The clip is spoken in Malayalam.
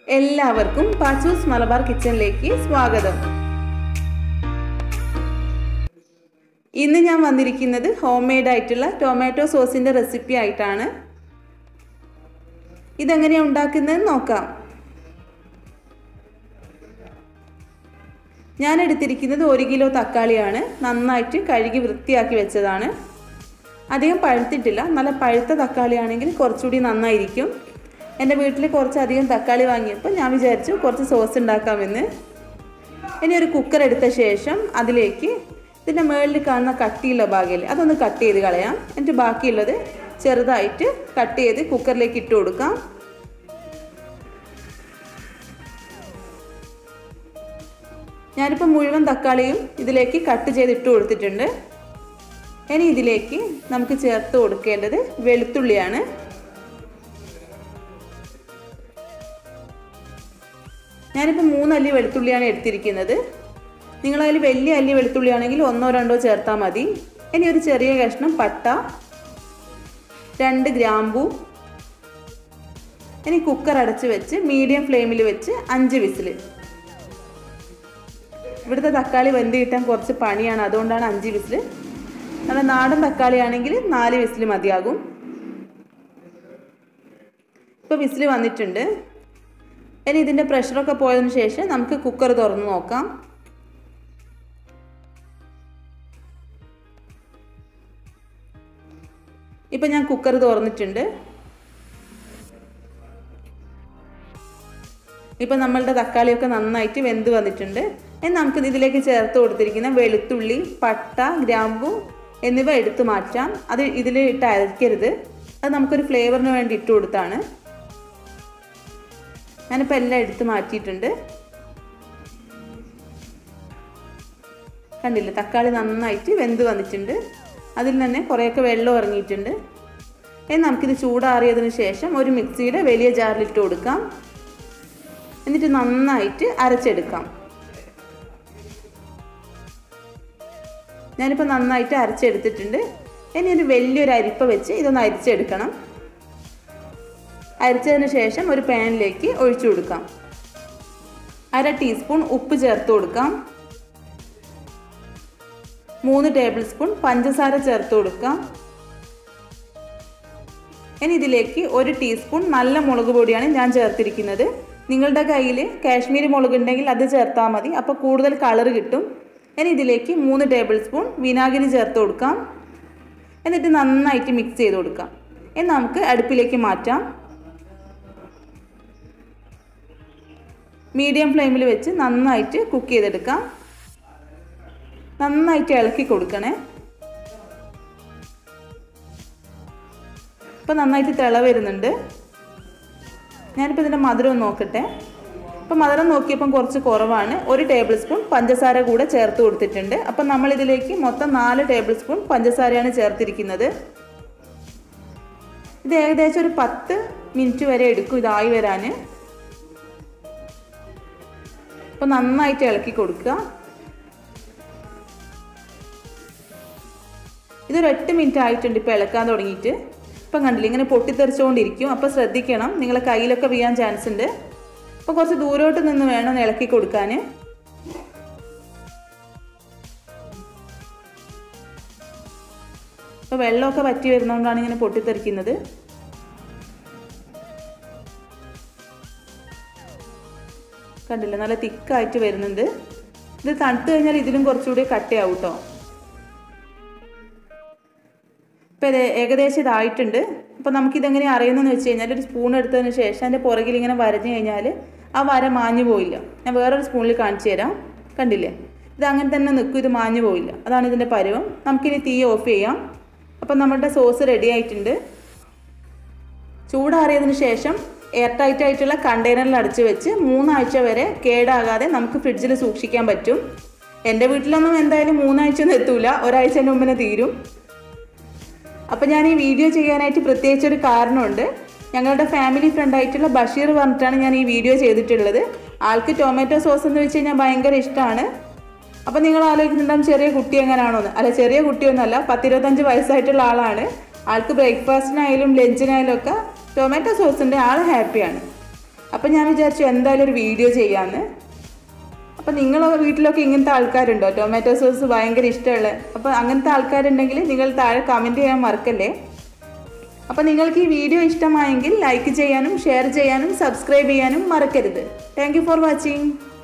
എല്ലാവർക്കും പാച്ചൂസ് മലബാർ കിച്ചണിലേക്ക് സ്വാഗതം ഇന്ന് ഞാൻ വന്നിരിക്കുന്നത് ഹോം മെയ്ഡ് ആയിട്ടുള്ള ടൊമാറ്റോ സോസിൻ്റെ റെസിപ്പി ആയിട്ടാണ് ഇതെങ്ങനെയാണ് ഉണ്ടാക്കുന്നത് നോക്കാം ഞാൻ എടുത്തിരിക്കുന്നത് ഒരു കിലോ തക്കാളിയാണ് നന്നായിട്ട് കഴുകി വൃത്തിയാക്കി വെച്ചതാണ് അധികം പഴുത്തിട്ടില്ല നല്ല പഴുത്ത തക്കാളിയാണെങ്കിൽ കുറച്ചുകൂടി നന്നായിരിക്കും എൻ്റെ വീട്ടിൽ കുറച്ചധികം തക്കാളി വാങ്ങിയപ്പോൾ ഞാൻ വിചാരിച്ചു കുറച്ച് സോസ് ഉണ്ടാക്കാമെന്ന് ഇനി ഒരു കുക്കർ എടുത്ത ശേഷം അതിലേക്ക് ഇതിൻ്റെ മുകളിൽ കാണുന്ന കട്ടിയുള്ള ഭാഗമില്ലേ അതൊന്ന് കട്ട് ചെയ്ത് കളയാം എന്നിട്ട് ബാക്കിയുള്ളത് ചെറുതായിട്ട് കട്ട് ചെയ്ത് കുക്കറിലേക്ക് ഇട്ട് കൊടുക്കാം ഞാനിപ്പോൾ മുഴുവൻ തക്കാളിയും ഇതിലേക്ക് കട്ട് ചെയ്ത് ഇട്ട് കൊടുത്തിട്ടുണ്ട് ഇനി ഇതിലേക്ക് നമുക്ക് ചേർത്ത് കൊടുക്കേണ്ടത് വെളുത്തുള്ളിയാണ് ഞാനിപ്പോൾ മൂന്നല്ലി വെളുത്തുള്ളിയാണ് എടുത്തിരിക്കുന്നത് നിങ്ങളതിൽ വലിയ അല്ലി വെളുത്തുള്ളിയാണെങ്കിൽ ഒന്നോ രണ്ടോ ചേർത്താൽ മതി ഇനി ഒരു ചെറിയ കഷ്ണം പട്ട രണ്ട് ഗ്രാമ്പു ഇനി കുക്കർ അടച്ച് വെച്ച് മീഡിയം ഫ്ലെയിമിൽ വെച്ച് അഞ്ച് വിസിൽ ഇവിടുത്തെ തക്കാളി വെന്ത് കിട്ടാൻ കുറച്ച് പണിയാണ് അതുകൊണ്ടാണ് അഞ്ച് വിസിൽ നല്ല നാടൻ തക്കാളി ആണെങ്കിൽ നാല് വിസിൽ മതിയാകും ഇപ്പോൾ വിസിൽ വന്നിട്ടുണ്ട് ഇനി ഇതിൻ്റെ പ്രഷറൊക്കെ പോയതിന് ശേഷം നമുക്ക് കുക്കർ തുറന്ന് നോക്കാം ഇപ്പം ഞാൻ കുക്കർ തുറന്നിട്ടുണ്ട് ഇപ്പം നമ്മളുടെ തക്കാളിയൊക്കെ നന്നായിട്ട് വെന്ത് വന്നിട്ടുണ്ട് ഇനി നമുക്ക് ഇതിലേക്ക് ചേർത്ത് കൊടുത്തിരിക്കുന്ന വെളുത്തുള്ളി പട്ട ഗ്രാമ്പു എന്നിവ എടുത്തു മാറ്റാം അത് ഇതിൽ ഇട്ട് അരയ്ക്കരുത് അത് നമുക്കൊരു ഫ്ലേവറിന് വേണ്ടി ഇട്ട് കൊടുത്താണ് ഞാനിപ്പോൾ എല്ലാം എടുത്ത് മാറ്റിയിട്ടുണ്ട് കണ്ടില്ല തക്കാളി നന്നായിട്ട് വെന്ത് വന്നിട്ടുണ്ട് അതിൽ തന്നെ കുറേയൊക്കെ വെള്ളം ഇറങ്ങിയിട്ടുണ്ട് ഇനി നമുക്കിത് ചൂടാറിയതിന് ശേഷം ഒരു മിക്സിയുടെ വലിയ ജാറിലിട്ട് കൊടുക്കാം എന്നിട്ട് നന്നായിട്ട് അരച്ചെടുക്കാം ഞാനിപ്പോൾ നന്നായിട്ട് അരച്ചെടുത്തിട്ടുണ്ട് ഇനി ഒരു വലിയൊരു അരിപ്പ വെച്ച് ഇതൊന്ന് അരിച്ചെടുക്കണം അരിച്ചതിന് ശേഷം ഒരു പാനിലേക്ക് ഒഴിച്ചു കൊടുക്കാം അര ടീസ്പൂൺ ഉപ്പ് ചേർത്ത് കൊടുക്കാം മൂന്ന് ടേബിൾ സ്പൂൺ പഞ്ചസാര ചേർത്ത് കൊടുക്കാം ഇനി ഇതിലേക്ക് ഒരു ടീസ്പൂൺ നല്ല മുളക് പൊടിയാണ് ഞാൻ ചേർത്തിരിക്കുന്നത് നിങ്ങളുടെ കയ്യിൽ കാശ്മീരി മുളക് ഉണ്ടെങ്കിൽ അത് ചേർത്താൽ മതി അപ്പോൾ കൂടുതൽ കളർ കിട്ടും ഇനി ഇതിലേക്ക് മൂന്ന് ടേബിൾ സ്പൂൺ വിനാഗിരി ചേർത്ത് കൊടുക്കാം എന്നിട്ട് നന്നായിട്ട് മിക്സ് ചെയ്ത് കൊടുക്കാം ഇനി നമുക്ക് അടുപ്പിലേക്ക് മാറ്റാം മീഡിയം ഫ്ലെയിമിൽ വെച്ച് നന്നായിട്ട് കുക്ക് ചെയ്തെടുക്കാം നന്നായിട്ട് ഇളക്കി കൊടുക്കണേ ഇപ്പം നന്നായിട്ട് തിള വരുന്നുണ്ട് ഞാനിപ്പോൾ ഇതിൻ്റെ മധുരം ഒന്ന് നോക്കട്ടെ ഇപ്പം മധുരം നോക്കിയപ്പം കുറച്ച് കുറവാണ് ഒരു ടേബിൾ സ്പൂൺ പഞ്ചസാര കൂടെ ചേർത്ത് കൊടുത്തിട്ടുണ്ട് അപ്പം നമ്മളിതിലേക്ക് മൊത്തം നാല് ടേബിൾ സ്പൂൺ പഞ്ചസാരയാണ് ചേർത്തിരിക്കുന്നത് ഇത് ഏകദേശം ഒരു പത്ത് മിനിറ്റ് വരെ എടുക്കും ഇതായി വരാൻ അപ്പോൾ നന്നായിട്ട് ഇളക്കി കൊടുക്കുക ഇതൊരു എട്ട് മിനിറ്റ് ആയിട്ടുണ്ട് ഇപ്പോൾ ഇളക്കാൻ തുടങ്ങിയിട്ട് ഇപ്പം കണ്ടില്ല ഇങ്ങനെ പൊട്ടിത്തെറിച്ചുകൊണ്ടിരിക്കും അപ്പോൾ ശ്രദ്ധിക്കണം നിങ്ങളെ കയ്യിലൊക്കെ വീഴാൻ ചാൻസ് ഉണ്ട് അപ്പോൾ കുറച്ച് ദൂരോട്ട് നിന്ന് വേണം ഇളക്കി കൊടുക്കാൻ ഇപ്പോൾ വെള്ളമൊക്കെ വറ്റി വരുന്നതുകൊണ്ടാണ് ഇങ്ങനെ പൊട്ടിത്തെറിക്കുന്നത് കണ്ടില്ല നല്ല തിക്കായിട്ട് വരുന്നുണ്ട് ഇത് തണുത്ത് കഴിഞ്ഞാൽ ഇതിലും കുറച്ചുകൂടി കട്ടയാവും കേട്ടോ ഇപ്പോൾ ഇത് ഏകദേശം ഇതായിട്ടുണ്ട് അപ്പോൾ നമുക്കിതെങ്ങനെ അറിയുന്നതെന്ന് വെച്ച് കഴിഞ്ഞാൽ ഒരു സ്പൂൺ എടുത്തതിന് ശേഷം അതിൻ്റെ പുറകിൽ ഇങ്ങനെ വരഞ്ഞു കഴിഞ്ഞാൽ ആ വര മാഞ്ഞു പോയില്ല ഞാൻ വേറൊരു സ്പൂണിൽ കാണിച്ചു തരാം കണ്ടില്ലേ ഇത് അങ്ങനെ തന്നെ നിൽക്കും ഇത് മാഞ്ഞു പോയില്ല അതാണ് ഇതിൻ്റെ പരുവം നമുക്കിനി തീ ഓഫ് ചെയ്യാം അപ്പം നമ്മുടെ സോസ് റെഡി ആയിട്ടുണ്ട് ചൂടാറിയതിന് ശേഷം എയർ ടൈറ്റ് ആയിട്ടുള്ള കണ്ടെയ്നറിൽ അടച്ചു വെച്ച് മൂന്നാഴ്ച വരെ കേടാകാതെ നമുക്ക് ഫ്രിഡ്ജിൽ സൂക്ഷിക്കാൻ പറ്റും എൻ്റെ വീട്ടിലൊന്നും എന്തായാലും മൂന്നാഴ്ച ഒന്നും എത്തൂല ഒരാഴ്ചൻ്റെ മുമ്പിനെ തീരും അപ്പോൾ ഞാൻ ഈ വീഡിയോ ചെയ്യാനായിട്ട് പ്രത്യേകിച്ചൊരു കാരണമുണ്ട് ഞങ്ങളുടെ ഫാമിലി ഫ്രണ്ട് ആയിട്ടുള്ള ബഷീർ പറഞ്ഞിട്ടാണ് ഞാൻ ഈ വീഡിയോ ചെയ്തിട്ടുള്ളത് ആൾക്ക് ടൊമാറ്റോ സോസ് എന്ന് വെച്ച് കഴിഞ്ഞാൽ ഭയങ്കര ഇഷ്ടമാണ് അപ്പോൾ നിങ്ങൾ ആലോചിക്കുന്നുണ്ടാവും ചെറിയ കുട്ടി എങ്ങനെയാണോന്ന് അല്ല ചെറിയ കുട്ടിയൊന്നുമല്ല പത്തിരുപത്തഞ്ച് വയസ്സായിട്ടുള്ള ആളാണ് ആൾക്ക് ബ്രേക്ക്ഫാസ്റ്റിനായാലും ലഞ്ചിനായാലും ഒക്കെ ടൊമാറ്റോ സോസിൻ്റെ ആൾ ഹാപ്പിയാണ് അപ്പോൾ ഞാൻ വിചാരിച്ചു എന്തായാലും ഒരു വീഡിയോ ചെയ്യാമെന്ന് അപ്പോൾ നിങ്ങളെ വീട്ടിലൊക്കെ ഇങ്ങനത്തെ ആൾക്കാരുണ്ടോ ടൊമാറ്റോ സോസ് ഭയങ്കര ഇഷ്ടമുള്ള അപ്പോൾ അങ്ങനത്തെ ആൾക്കാരുണ്ടെങ്കിൽ നിങ്ങൾ താഴെ കമൻറ്റ് ചെയ്യാൻ മറക്കല്ലേ അപ്പോൾ നിങ്ങൾക്ക് ഈ വീഡിയോ ഇഷ്ടമായെങ്കിൽ ലൈക്ക് ചെയ്യാനും ഷെയർ ചെയ്യാനും സബ്സ്ക്രൈബ് ചെയ്യാനും മറക്കരുത് താങ്ക് ഫോർ വാച്ചിങ്